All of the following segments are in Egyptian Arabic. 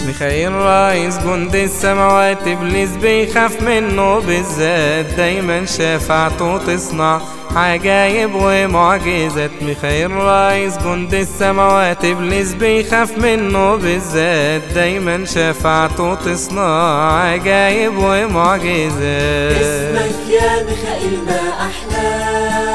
ميخائيل رئيس جند السماوات ابليس بيخاف منه بالذات دايما شفاعته تصنع عجايب ومعجزات ميخائيل رئيس جند السماوات ابليس بيخاف منه بالذات دايما شفاعته تصنع عجايب ومعجزات اسمك يا ميخائيل ما أحلى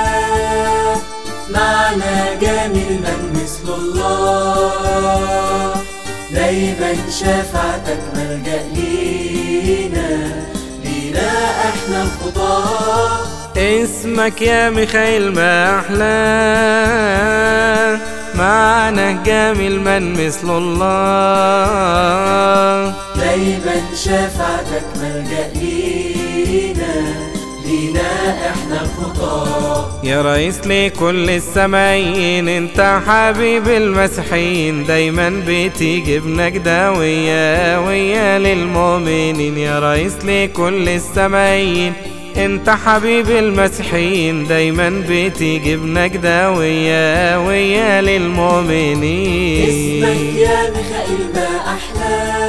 معنى جميل من مثل الله دايما شفاعتك ملجأ لينا لينا احنا الخطاه اسمك يا ميخائيل ما أحلى معنى جميل من مثل الله دايما شفاعتك ملجأ لينا لينا احنا الخطاه يا رئيس لكل السمايين انت حبيب المسيحيين دايما بتيجي بنجدة ويا ويا للمؤمنين يا رئيس لكل السمايين انت حبيب المسيحيين دايما بتيجي بنجدة ويا ويا للمؤمنين اسمك يا ميخائيل ما أحلى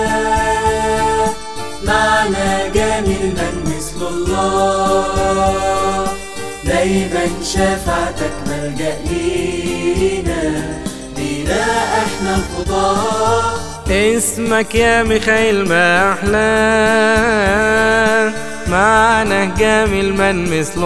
معنى جميل من مثل الله دايما شفاعتك ملجأ لينا لينا احنا الخطاه اسمك يا ميخائيل ما أحلى معنى جميل من مثل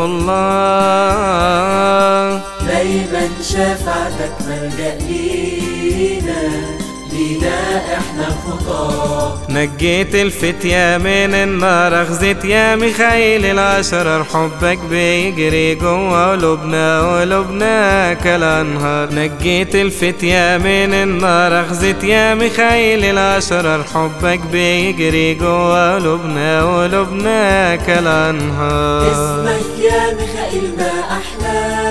الله دايما شفاعتك ملجأ لينا لينا احنا الخطاه نجيت الفتية من النار أخذت يا ميخائيل الأشرار حبك بيجري جوا قلوبنا قلوبنا كالأنهار نجيت الفتية من النار أخذت يا ميخائيل الأشرار حبك بيجري جوا قلوبنا قلوبنا كالأنهار اسمك يا ميخائيل ما أحلى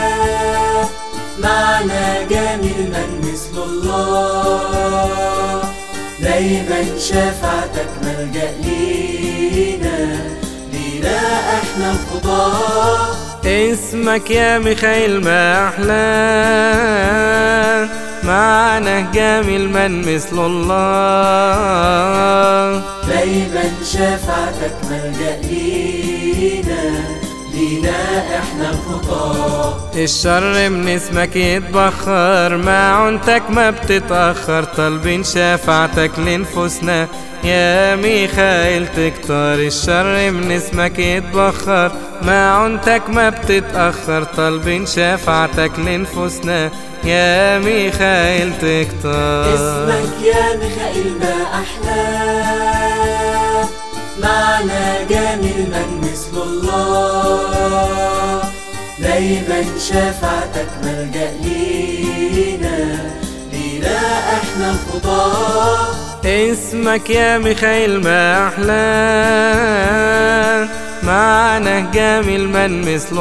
معنى جميل من مثل الله دايما شفاعتك ملجأ لينا لينا احنا الخطاه اسمك يا ميخائيل ما أحلى معنى جميل من مثل الله دايما شفاعتك ملجأ لينا لينا احنا الخطاه الشر من اسمك يتبخر معونتك ما بتتأخر طالبين شفاعتك لنفوسنا يا ميخائيل تكتر الشر من اسمك يتبخر معونتك ما بتتأخر طالبين شفاعتك لنفوسنا يا ميخائيل تكتر اسمك يا ميخائيل ما أحلى معنى جميل من مثل الله دايما شفاعتك ملجأ لينا لينا احنا الخطاه اسمك يا ميخائيل ما أحلى معنى جميل من مثل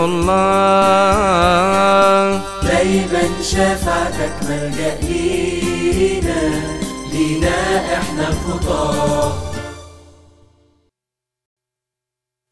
الله دايما شفاعتك ملجأ لينا لينا احنا الخطاه